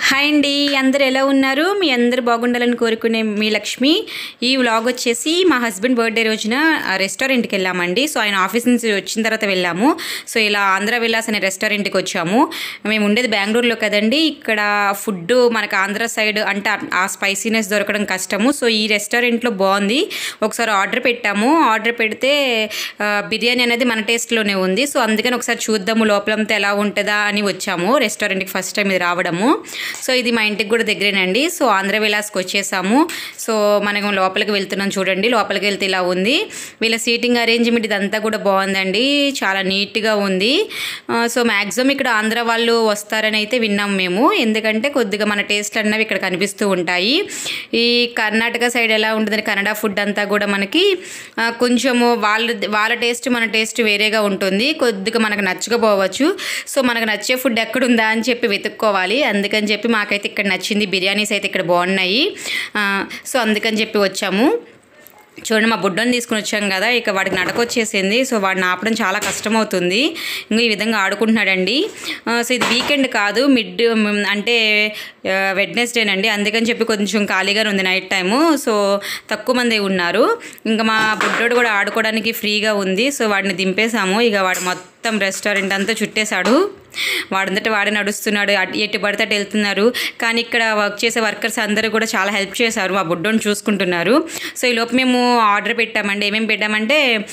hi అండి అందరు ఎలా ఉన్నారు మీ అందరు బాగుండాలని కోరుకునే మీ లక్ష్మి ఈ వ్లాగ్ వచ్చేసి మా హస్బెండ్ బర్త్డే రోజున ఆ రెస్టారెంట్కి వెళ్ళామండి సో ఆయన ఆఫీస్ నుంచి వచ్చిన తర్వాత వెళ్ళాము సో ఇలా ఆంధ్ర విలాస్ అనే రెస్టారెంట్కి వచ్చాము మేము ఉండేది బెంగళూరులో కదండి ఇక్కడ ఫుడ్ మనకు ఆంధ్ర సైడ్ అంటే ఆ- ఆ స్పైసీనెస్ దొరకడం కష్టము సో ఈ రెస్టారెంట్లో బాగుంది ఒకసారి ఆర్డర్ పెట్టాము ఆర్డర్ పెడితే ఆ, బిర్యానీ అనేది మన టేస్ట్లోనే ఉంది సో అందుకని ఒకసారి చూద్దాము లోపలంతా ఎలా ఉంటుందా అని వచ్చాము రెస్టారెంట్కి ఫస్ట్ టైం ఇది రావడము సో ఇది మా ఇంటికి కూడా దగ్గరేనండి సో ఆంధ్ర విలాస్కి వచ్చేసాము సో మనం లోపలికి వెళ్తున్నాం చూడండి లోపలికి వెళ్తే ఇలా ఉంది వీళ్ళ సీటింగ్ అరేంజ్మెంట్ ఇదంతా కూడా బాగుందండి చాలా నీట్గా ఉంది ఆ, సో మ్యాక్సిమం ఇక్కడ ఆంధ్ర వాళ్ళు వస్తారని అయితే విన్నాం మేము ఎందుకంటే కొద్దిగా మన టేస్ట్ అన్నవి ఇక్కడ కనిపిస్తూ ఉంటాయి ఈ కర్ణాటక సైడ్ ఎలా ఉంటుందని కన్నడ ఫుడ్ అంతా కూడా మనకి ఆ, కొంచెము వాళ్ళ వాళ్ళ టేస్ట్ మన టేస్ట్ వేరేగా ఉంటుంది కొద్దిగా మనకు నచ్చకపోవచ్చు సో మనకు నచ్చే ఫుడ్ ఎక్కడుందా అని చెప్పి వెతుక్కోవాలి అందుకని చెప్పి మాకైతే ఇక్కడ నచ్చింది బిర్యానీస్ అయితే ఇక్కడ బాగున్నాయి ఆ, సో అందుకని చెప్పి వచ్చాము చూడండి మా బుడ్డని తీసుకుని వచ్చాం కదా ఇక వాడికి నడకొచ్చేసింది సో వాడిని ఆపడం చాలా కష్టమవుతుంది ఇంకా ఈ విధంగా ఆడుకుంటున్నాడండి ఆ, సో ఇది వీకెండ్ కాదు మిడ్ అంటే వెడ్నెస్డేనండి అందుకని చెప్పి కొంచెం ఖాళీగానే ఉంది నైట్ టైము సో తక్కువ మంది ఉన్నారు ఇంకా మా బుడ్డోడు కూడా ఆడుకోవడానికి ఫ్రీగా ఉంది సో వాడిని దింపేశాము ఇక వాడు మొత్తం రెస్టారెంట్ అంతా చుట్టేశాడు వాడంతటా వాడే నడుస్తున్నాడు అటు ఎటు పడితే అటు వెళ్తున్నారు కానీ ఇక్కడ వర్క్ చేసే వర్కర్స్ అందరూ కూడా చాలా హెల్ప్ చేశారు మా బుడ్డోని చూసుకుంటున్నారు సో ఈ లోపు మేము ఆర్డర్ పెట్టామండి ఏమేమి పెట్టామంటే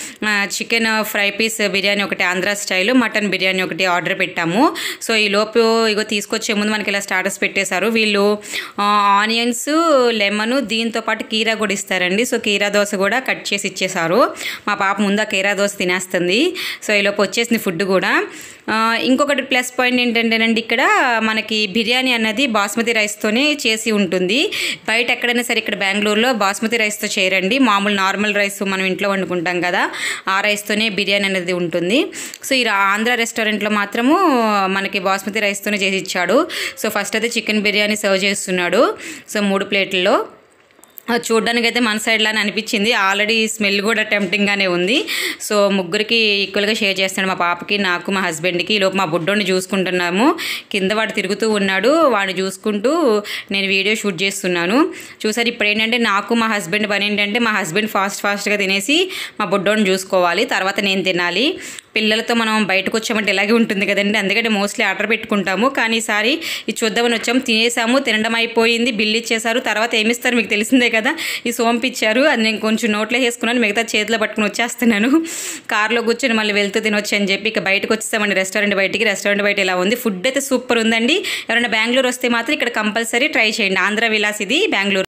చికెన్ ఫ్రై పీస్ బిర్యానీ ఒకటి ఆంధ్ర స్టైల్ మటన్ బిర్యానీ ఒకటి ఆర్డర్ పెట్టాము సో ఈ లోపు ఇగో తీసుకొచ్చే ముందు మనకి ఇలా స్టాటస్ పెట్టేశారు వీళ్ళు ఆనియన్స్ లెమన్ దీంతో పాటు కీరా కూడా ఇస్తారండి సో కీరా దోశ కూడా కట్ చేసి ఇచ్చేసారు మా పాప ముందు ఆ కీరా దోశ తినేస్తుంది సో ఈ లోపు వచ్చేసింది ఫుడ్ కూడా ఆ, ఇంకొకటి ప్లస్ పాయింట్ ఏంటంటేనండి ఇక్కడ మనకి బిర్యానీ అన్నది బాస్మతి రైస్తోనే చేసి ఉంటుంది బయట ఎక్కడైనా సరే ఇక్కడ బెంగళూరులో బాస్మతి రైస్తో చేయరండి మామూలు నార్మల్ రైస్ మనం ఇంట్లో వండుకుంటాం కదా ఆ రైస్తోనే బిర్యానీ అనేది ఉంటుంది సో ఈ రా- ఆంధ్ర రెస్టారెంట్లో మాత్రము మనకి బాస్మతి రైస్తోనే చేసి ఇచ్చాడు సో ఫస్ట్ అయితే చికెన్ బిర్యానీ సర్వ్ చేస్తున్నాడు సో మూడు ప్లేట్లలో అది చూడడానికి అయితే మన సైడ్ లానే అనిపించింది ఆల్రెడీ స్మెల్ కూడా టెంప్టింగ్గానే ఉంది సో ముగ్గురికి ఈక్వల్గా షేర్ చేస్తున్నాడు మా పాపకి నాకు మా హస్బెండ్కి ఈ లోపు మా బుడ్డోని చూసుకుంటున్నాము కింద వాడు తిరుగుతూ ఉన్నాడు వాడిని చూసుకుంటూ నేను వీడియో షూట్ చేస్తున్నాను చూసారు ఇప్పుడు ఏంటంటే నాకు మా హస్బెండ్ పని ఏంటంటే మా హస్బెండ్ ఫాస్ట్ ఫాస్ట్గా తినేసి మా బుడ్డోని చూసుకోవాలి తర్వాత నేను తినాలి పిల్లలతో మనం బయటకు వచ్చామంటే ఇలాగే ఉంటుంది కదండి అందుకని మోస్ట్లీ ఆర్డర్ పెట్టుకుంటాము కానీ ఈసారి ఇది చూద్దామని వచ్చాము తినేసాము తినడం అయిపోయింది బిల్ ఇచ్చేసారు తర్వాత ఏమిస్తారు మీకు తెలిసిందే కదా ఈ సోంపు ఇచ్చారు అది నేను కొంచెం నోట్లో వేసుకున్నాను మిగతా చేతిలో పట్టుకుని వచ్చేస్తున్నాను కార్లో కూర్చొని మళ్ళీ వెళ్తూ తినొచ్చు అని చెప్పి ఇక బయటకు వచ్చేసామండి రెస్టారెంట్ బయటికి రెస్టారెంట్ బయట ఇలా ఉంది ఫుడ్ అయితే సూపర్ ఉందండి ఎవరైనా బెంగళూరు వస్తే మాత్రం ఇక్కడ కంపల్సరీ ట్రై చేయండి ఆంధ్ర విలాస్ ఇది బెంగళూరు